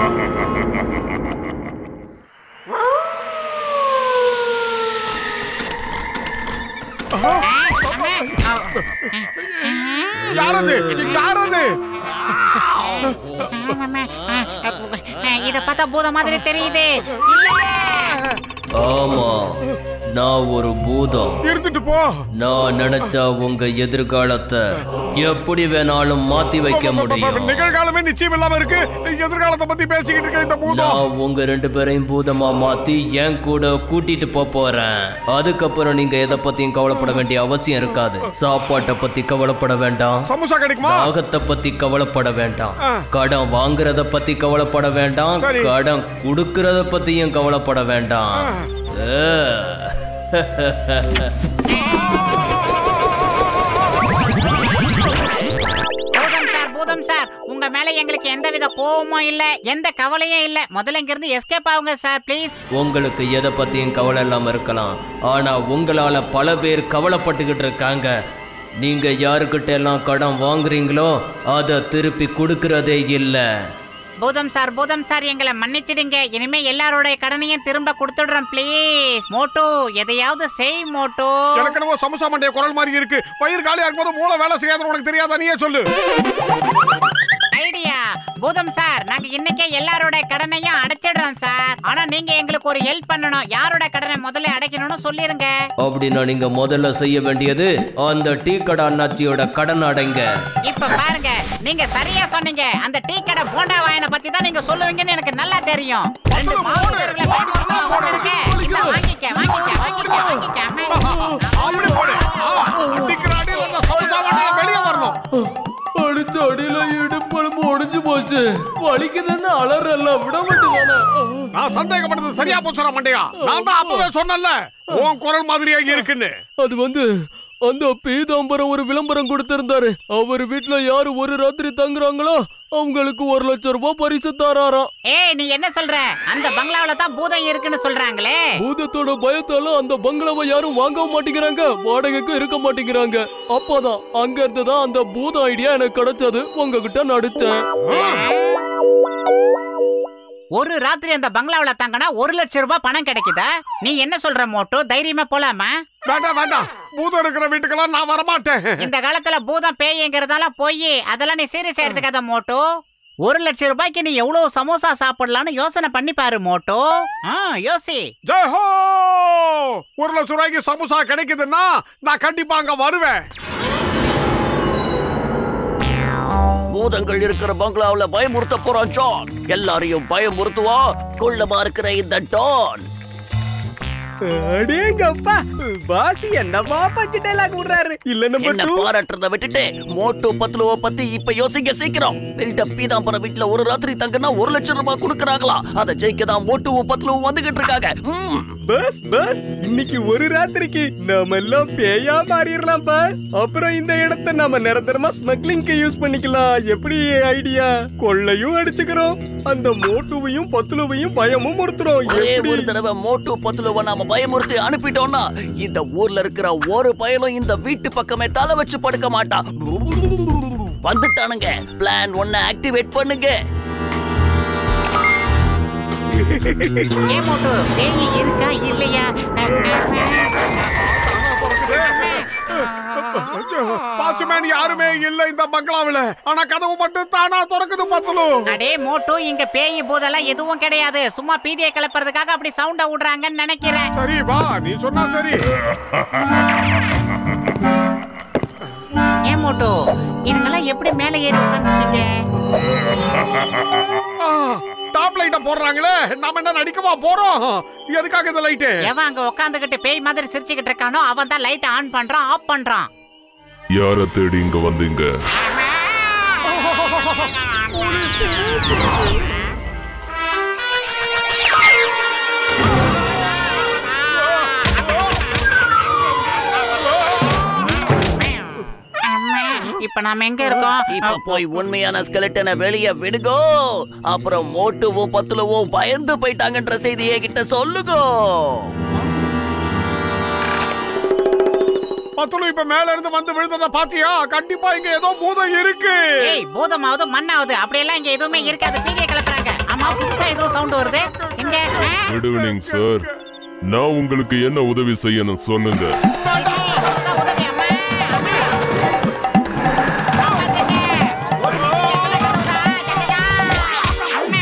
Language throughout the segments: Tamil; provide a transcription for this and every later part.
யாரது யாரது இத பார்த்தா பூதம் மாதிரி தெரியுது ஆமா நான் ஒரு பூதம் இருந்துட்டு போ நான் நினைச்சா உங்க எதிர்காலத்தை எப்படி வேணாலும் மாத்தி வைக்க முடியும் நிகழ்காலமே நிச்சயம் இல்லாம இருக்கு எதிர்காலத்தை பத்தி பேசிக்கிட்டு இருக்க இந்த பூதம் நான் உங்க ரெண்டு பேரையும் பூதமா மாத்தி என் கூட கூட்டிட்டு போப் போறேன் அதுக்கப்புறம் நீங்க எதை பத்தியும் கவலைப்பட வேண்டிய அவசியம் இருக்காது சாப்பாட்டை பத்தி கவலைப்பட வேண்டாம் சமோசா கிடைக்குமா தாகத்தை பத்தி கவலைப்பட வேண்டாம் ஆ. கடன் வாங்குறத பத்தி கவலைப்பட வேண்டாம் சரி. கடன் கொடுக்கறத பத்தியும் கவலைப்பட வேண்டாம் ஏ. பூதம் சார் பூதம் சார் உங்க மேல எங்களுக்கு எந்தவித கோவமும் இல்ல எந்த கவலையும் இல்ல முதல்ல இங்க இருந்து எஸ்கேப் ஆகுங்க சார் ப்ளீஸ் உங்களுக்கு எதை பத்தியும் கவலை இல்லாம இருக்கலாம் ஆனா உங்களால பல பேர் கவலைப்பட்டுக்கிட்டு இருக்காங்க நீங்க யாருக்கிட்ட எல்லாம் கடன் வாங்குறீங்களோ அதை திருப்பி கொடுக்கறதே இல்லை பூதம் சார் பூதம் சார் எங்களை மன்னிச்சிடுங்க இனிமே எல்லாரோட கடனையும் திரும்ப கொடுத்துடுறோம் ப்ளீஸ் மோட்டோ எதையாவது செய் மோட்டோ எனக்கு என்னவோ சமோசா மண்டைய குரல் மாதிரி இருக்கு வயிறு காலியா இருக்கும்போது மூளை வேலை செய்யாத உனக்கு தெரியாதா நீயே சொல்லு ஐடியா பூதம் சார் நாங்க இன்னைக்கே எல்லாரோட கடனையும் அடைச்சிடுறோம் சார் ஆனா நீங்க எங்களுக்கு ஒரு ஹெல்ப் பண்ணணும் யாரோட கடனை முதல்ல அடைக்கணும்னு சொல்லிருங்க அப்படின்னா நீங்க முதல்ல செய்ய வேண்டியது அந்த டீ கடை அண்ணாச்சியோட கடன் அடைங்க இப்ப பாருங்க நீங்க சரியா சொன்னீங்க அந்த டீ கடை போண்டா வாயினை பத்தி தான் நீங்க சொல்லுவீங்கன்னு எனக்கு நல்லா தெரியும் ரெண்டு மாவட்டர்களை பயமுறுத்தா ஒண்ணு இருக்கு இந்தா வாங்கிக்க வாங்கிக்க வாங்கிக்க வாங்கிக்க அம்மா. அப்படி போடு ஆ, அடிக்கிற அடியில் அந்த சமோசா மண்டைய வெளியே வரணும் அடிச்ச அடியில இடுப்பெலும்பு ஒடிஞ்சு போச்சு வலிக்குதுன்னு அலறல விட மாட்டேங்கானா நான் சந்தேகப்பட்டது சரியா போச்சுடா மண்டையா நான் தான் அப்பவே சொன்னேன்ல உன் குரல் மாதிரியா இருக்குன்னு அது வந்து அந்த பீதாம்பரம் ஒரு விளம்பரம் கொடுத்திருந்தாரு அவர் வீட்ல யாரு ஒரு ராத்திரி தங்குறாங்களோ அவங்களுக்கு ஒரு லட்சம் ரூபாய் பரிசு தராராம் ஏய் நீ என்ன சொல்ற அந்த பங்களாவுல தான் பூதம் இருக்குன்னு சொல்றாங்களே பூதத்தோட பயத்தால அந்த பங்களாவை யாரும் வாங்கவும் மாட்டேங்கிறாங்க வாடகைக்கும் இருக்க மாட்டேங்கிறாங்க அப்பதான் அங்க இருந்து தான் அந்த பூத ஐடியா எனக்கு கிடைச்சது உங்ககிட்ட நடிச்சேன் ஒரு ராத்திரி அந்த பங்களாவுல தங்கினா ஒரு லட்சம் ரூபாய் பணம் கிடைக்குதா நீ என்ன சொல்ற மோட்டோ தைரியமா போலாமா வேண்டாம் வேண்டாம் பூதம் இருக்கிற வீட்டுக்கெல்லாம் நான் வரமாட்டேன் இந்த காலத்துல பூதம் பேய்ங்கிறதெல்லாம் போய் அதெல்லாம் நீ சீரியஸ் எடுத்துக்காத மோட்டோ ஒரு லட்சம் ரூபாய்க்கு நீ எவ்வளவு சமோசா சாப்பிடலாம்னு யோசனை பண்ணி பாரு மோட்டோ ஆ, யோசி ஜெயஹோ ஒரு லட்சம் ரூபாய்க்கு சமோசா கிடைக்குதுன்னா நான் கண்டிப்பா அங்க வருவேன் பூதங்கள் இருக்கிற பங்களாவுல பயமுறுத்த போறான் ஜான் எல்லாரையும் பயமுறுத்துவா குள்ளமா இருக்கிற இந்த டான் அடேங்கப்பா பாசி என்னமா பஞ்சு டைலாக் விடுறாரு இல்ல நம்பர் என்ன டூ பாராட்டுறத விட்டுட்டு மோட்டோ பத்லுவ பத்தி இப்ப யோசிங்க சீக்கிரம் பில்டப் பீதாம்பரம் வீட்டுல ஒரு ராத்திரி தங்குனா ஒரு லட்சம் ரூபாய் கொடுக்கறாங்களா அதை ஜெயிக்க தான் மோட்டோவும் பத்லுவும் வந்துகிட்டு இருக்காங்க ம். பஸ் பஸ் இன்னைக்கு ஒரு ராத்திரிக்கு நாம எல்லாம் பேயா மாறிடலாம் பஸ் அப்புறம் இந்த இடத்தை நாம நிரந்தரமா ஸ்மக்லிங்க்கு யூஸ் பண்ணிக்கலாம் எப்படி ஐடியா கொள்ளையும் அடிச்சுக்கிறோம் அந்த மோட்டுவையும் பத்துலுவையும் பயமும் ஒருத்தரும் ஒரே எப்படி ஒரு தடவை மோட்டு பத்துலுவ நாம பயமுறுத்தி அனுப்பிட்டோம்னா இந்த ஊர்ல இருக்கிற ஒரு பயலும் இந்த வீட்டு பக்கமே தலை வச்சு படுக்க மாட்டான் வந்துட்டானுங்க பிளான் ஒன்ன ஆக்டிவேட் பண்ணுங்க ஏ மோட்டோ பேய் இருக்கா இல்லையா வாட்ச்மேன் யாருமே இல்ல இந்த பங்களாவுல ஆனா கதவு மட்டும் தானா திறக்குது பத்தலு அடே மோட்டோ இங்க பேய் பூதெல்லாம் எதுவும் கிடையாது சும்மா பீதியை கிளப்புறதுக்காக அப்படி சவுண்ட விடுறாங்கன்னு நினைக்கிறேன் சரி வா நீ சொன்னா சரி ஏன் மோட்டோ இதுங்கெல்லாம் எப்படி மேல ஏறி உட்காந்துச்சுங்க டாப் லைட்ட போடுறாங்களே நாம என்ன நடிக்கவா போறோம் எதுக்காக இந்த லைட்டு எவன் அங்க உட்காந்துக்கிட்டு பேய் மாதிரி சிரிச்சுக்கிட்டு இருக்கானோ அவன் தான் லைட் ஆன் பண்றான் ஆஃப் பண்றான் யார தேடி இங்க வந்தீங்க இப்ப நாம எங்க இருக்கோம் இப்ப போய் உண்மையான ஸ்கெலட்டனை வெளிய விடுகோ அப்புறம் மோட்டுவும் பத்துலவும் பயந்து போயிட்டாங்கன்ற செய்தியை கிட்ட சொல்லுங்க பத்துலு இப்ப மேல இருந்து வந்து விழுந்தத பாத்தியா கண்டிப்பா இங்க ஏதோ பூதம் இருக்கு ஏய் பூதமாவது மண்ணாவது அப்படியெல்லாம் இங்க எதுவுமே இருக்காது பீதியை கிளப்புறாங்க ஆமா புதுசா ஏதோ சவுண்ட் வருது எங்க ஆ? குட் ஈவினிங் சார் நான் உங்களுக்கு என்ன உதவி செய்யணும் சொல்லுங்க புதுசா உதவி, அம்மா, அம்மா. காப்பாத்துங்க. ஒரு நிமிஷம் எத்தனை கதவுடா? ஜகஜா. அம்மா.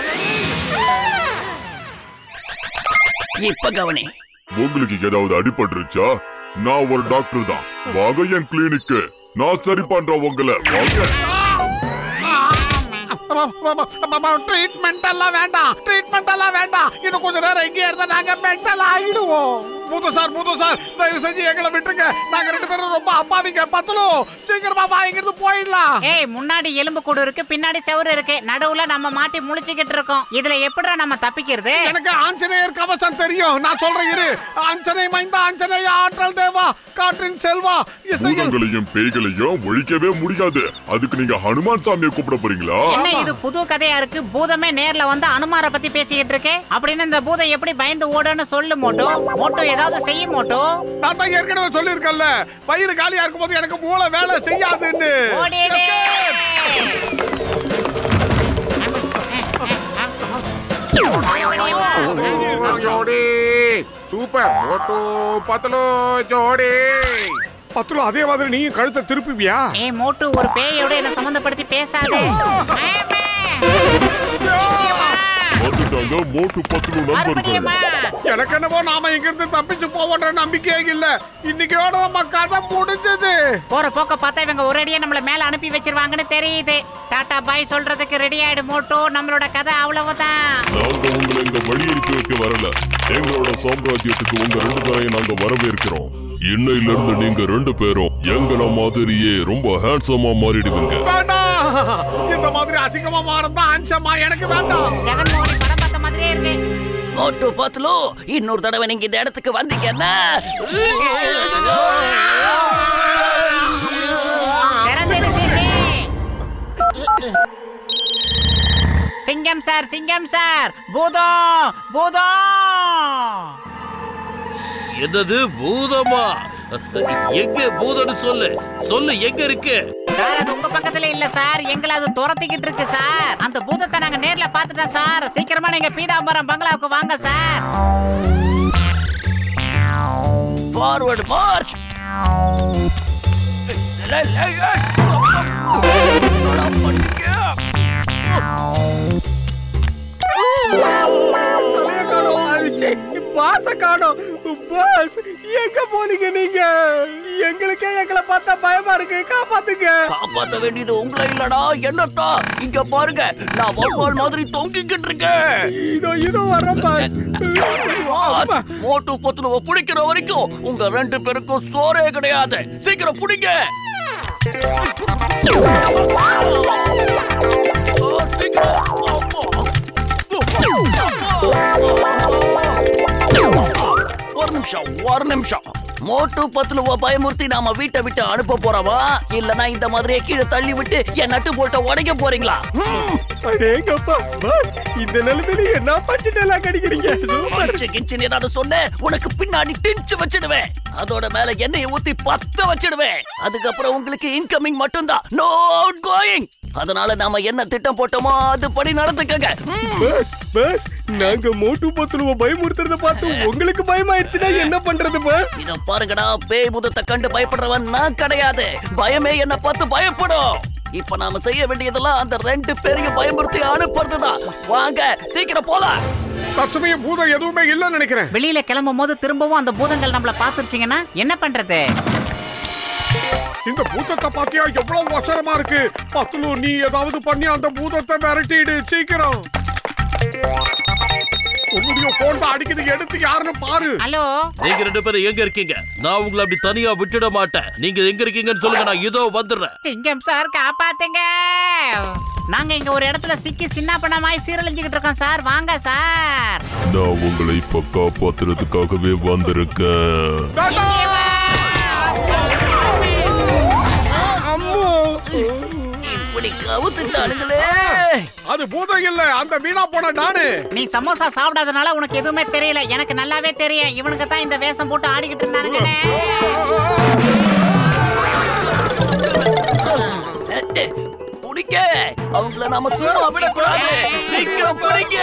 இப்ப கவனி உங்களுக்கு ஏதாவது அடிபட்டுருச்சா நான் ஒரு டாக்டர் தான் வாங்க என் கிளினிக்கு நான் சரி பண்றேன் உங்களை வாங்க ட்ரீட்மெண்ட் எல்லாம் வேண்டாம் ட்ரீட்மெண்ட் எல்லாம் வேண்டாம் இன்னும் கொஞ்ச நேரம் இங்கே இருந்தா நாங்க மென்டல் ஆகிடுவோம் மூத்த சார் மூத்த சார் தயவு செஞ்சு எங்களை விட்டுருங்க நாங்க ரெண்டு பேரும் ரொம்ப அப்பாவிங்க பத்தலும் சீக்கிரமா வா இங்கிருந்து போயிடலாம் ஏய் முன்னாடி எலும்பு கூடு இருக்கு பின்னாடி செவுரு இருக்கு நடுவுல நம்ம மாட்டி முழிச்சுக்கிட்டு இருக்கோம் இதுல எப்படிடா நம்ம தப்பிக்கிறது எனக்கு ஆஞ்சநேயர் கவசம் தெரியும் நான் சொல்றேன் இரு ஆஞ்சநேய மைந்தா ஆஞ்சநேய ஆற்றல் தேவா காற்றின் செல்வா இசையில் பூதங்களையும் பேய்களையும் ஒழிக்கவே முடியாது அதுக்கு நீங்க ஹனுமான் சாமியை கூப்பிட போறீங்களா என்ன இது புது கதையா இருக்கு பூதமே நேர்ல வந்து அனுமார பத்தி பேசிக்கிட்டு இருக்கு அப்படின்னு இந்த பூதம் எப்படி பயந்து ஓடுன்னு சொல்லு மோட்டோ மோட்டோ ஏதாவது செய்ய மோட்டோ நான் தான் ஏற்கனவே சொல்லியிருக்கேன்ல வயிறு காலியா இருக்கும்போது எனக்கு மூளை வேலை செய்யாதுன்னு ஓடிடு ஜோடி சூப்பர் மோட்டோ பத்தலோ ஜோடி பத்தலோ அதே மாதிரி நீயும் கழுத்தை திருப்புவியா ஏய் மோட்டு ஒரு பேயோட என்ன சம்பந்தப்படுத்தி பேசாதே ஆமா. வந்துட்டாங்க மோட்டு பத்துலு நண்பர்கள் மறுபடியுமா எனக்கு என்னவோ நாம இங்க இருந்து தப்பிச்சு போவோன்ற நம்பிக்கையே இல்ல இன்னைக்கோட நம்ம கதை முடிஞ்சது போற போக்க பார்த்தா இவங்க ஒரு அடியே நம்மள மேல அனுப்பி வச்சிருவாங்கன்னு தெரியுது டாடா பாய் சொல்றதுக்கு ரெடி ஆயிடு மோட்டோ நம்மளோட கதை அவ்வளவுதான் நாங்க உங்களை இங்க வழி அனுப்பி வைக்க வரல எங்களோட சாம்ராஜ்யத்துக்கு உங்க ரெண்டு பேரையும் நாங்க வரவேற்கிறோம் இன்னையில இருந்து நீங்க ரெண்டு பேரும் எங்களை மாதிரியே ரொம்ப ஹேண்ட்ஸமா மாறிடுவீங்க வேண்டாம் இந்த மாதிரி அசிங்கமா மாறதான் அஞ்சமா எனக்கு வேண்டாம் ஜெகன்மோகன் படம் பார்த்த மாதிரியே இருக்கு மோட்டு பத்துலு இன்னொரு தடவை நீங்க இந்த இடத்துக்கு வந்தீங்கன்னா திறந்துடு சிசி. சிங்கம் சார் சிங்கம் சார் பூதம் பூதம் என்னது பூதமா எங்க பூதம்னு சொல்லு சொல்லு எங்க இருக்கு சார் அது உங்க பக்கத்துல இல்ல சார் எங்களை அது துரத்திக்கிட்டு இருக்கு சார் அந்த பூதத்தை நாங்க நேர்ல பாத்துட்டோம் சார் சீக்கிரமா நீங்க பீதாம்பரம் பங்களாவுக்கு வாங்க சார் ஃபார்வர்ட் மார்ச் தலைய காணோம் அடிச்சே பாச காணோம் பாஸ் எங்க போனீங்க நீங்க எங்களுக்கே எங்களை பார்த்தா பயமா இருக்கு காப்பாத்துங்க காப்பாத்த வேண்டியது உங்களை இல்லடா என்னத்தா இங்க பாருங்க நான் வவ்வால் மாதிரி தொங்கிக்கிட்டு இருக்கேன் இதோ இதோ வர்றேன் பாஸ் மார்ச், மோட்டு பத்துலுவ பிடிக்கிற வரைக்கும் உங்க ரெண்டு பேருக்கும் சோறே கிடையாது சீக்கிரம் பிடிங்க ஆ, சீக்கிரம். ஒரு நிமிஷம் ஒரு நிமிஷம் மோட்டு பத்துலுவ பயமுறுத்தி நாம வீட்டை விட்டு அனுப்ப போறவா இல்லனா இந்த மாதிரியே கீழே தள்ளி விட்டு என் நட்டு போட்ட உடைக்க போறீங்களா ம். அடேங்கப்பா பாஸ் இந்த நிலைமையில என்ன பஞ்சுட்டெல்லாம் கடிக்கிறீங்க சூப்பர் பஞ்சு கிஞ்சின்னு ஏதாவது சொன்ன உனக்கு பின்னாடி டிஞ்சு வச்சிடுவேன் அதோட மேல எண்ணெயை ஊத்தி பத்த வச்சிடுவேன் அதுக்கப்புறம் உங்களுக்கு இன்கமிங் மட்டும்தான் நோ அவுட் கோயிங் அதனால நாம என்ன திட்டம் போட்டோமோ அதுபடி நடந்துக்கங்க ம். பஸ் பஸ் நாங்க மோட்டு பத்துலுவ பயமுறுத்துறத பார்த்து உங்களுக்கு பயமாயிடுச்சுன்னா என்ன பண்றது பஸ் இத பாருங்கடா பேய் முதத்தை கண்டு பயப்படுறவன் நான் கிடையாது பயமே என்ன பார்த்து பயப்படும் இப்ப நாம செய்ய வேண்டியதெல்லாம் அந்த ரெண்டு பேரையும் பயமுறுத்தி அனுப்புறதுதான் வாங்க சீக்கிரம் போலாம் தற்சமயம் பூதம் எதுவுமே இல்லைன்னு நினைக்கிறேன் வெளியில கிளம்பும் போது திரும்பவும் அந்த பூதங்கள் நம்மள பாத்துருச்சுங்கன்னா என்ன பண்றது இந்த பூதத்தை பாத்தியா எவ்வளவு அவசரமா இருக்கு பத்துலு நீ ஏதாவது பண்ணி அந்த பூதத்தை விரட்டிடு சீக்கிரம் உன்னுடைய போன் தான் அடிக்குது எடுத்து யாருன்னு பாரு ஹலோ நீங்க ரெண்டு பேரும் எங்க இருக்கீங்க நான் உங்களை அப்படி தனியா விட்டுட மாட்டேன் நீங்க எங்க இருக்கீங்கன்னு சொல்லுங்க நான் இதோ வந்துடுறேன் சிங்கம் சார் காப்பாத்துங்க நாங்க இங்க ஒரு இடத்துல சிக்கி சின்ன பண்ணமாய் சீரழிஞ்சுக்கிட்டு இருக்கோம் சார் வாங்க சார் நான் உங்களை இப்ப காப்பாத்துறதுக்காகவே வந்திருக்கேன் அம்மோ இப்படி கவுத்துட்டானுங்களே அது பூதம் இல்ல அந்த வீணா போன டானு நீ சமோசா சாப்பிடாதனால உனக்கு எதுவுமே தெரியல எனக்கு நல்லாவே தெரியும் இவனுக்கு தான் இந்த வேஷம் போட்டு ஆடிக்கிட்டு இருந்தானுங்கண்ணே பிடிங்க பிடிங்க அவங்கள நாம சும்மா விடக்கூடாது சீக்கிரம் பிடிங்க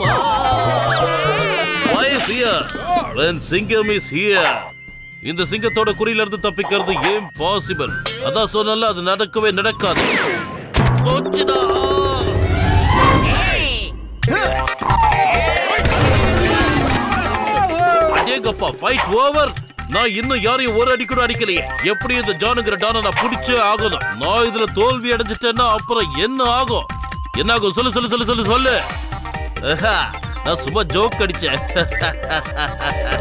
Why is here? When சிங்கம் is here. இந்த சிங்கத்தோட குறியில இருந்து தப்பிக்கிறது ஏன் பாசிபிள் அதான் சொன்னல அது நடக்கவே நடக்காது போச்சுடா. ஏய், அடேங்கப்பா ஃபைட் ஓவர் நான் இன்னும் யாரையும் ஒரு அடி கூட அடிக்கலையே எப்படி இந்த ஜானுங்கிற டான நான் பிடிச்சே ஆகணும் நான் இதுல தோல்வி அடைஞ்சிட்டேன்னா அப்புறம் என்ன ஆகும் என்ன ஆகும் சொல்லு சொல்லு சொல்லு சொல்லு சொல்லு ஆஹா, நான் சும்மா ஜோக் அடிச்சேன்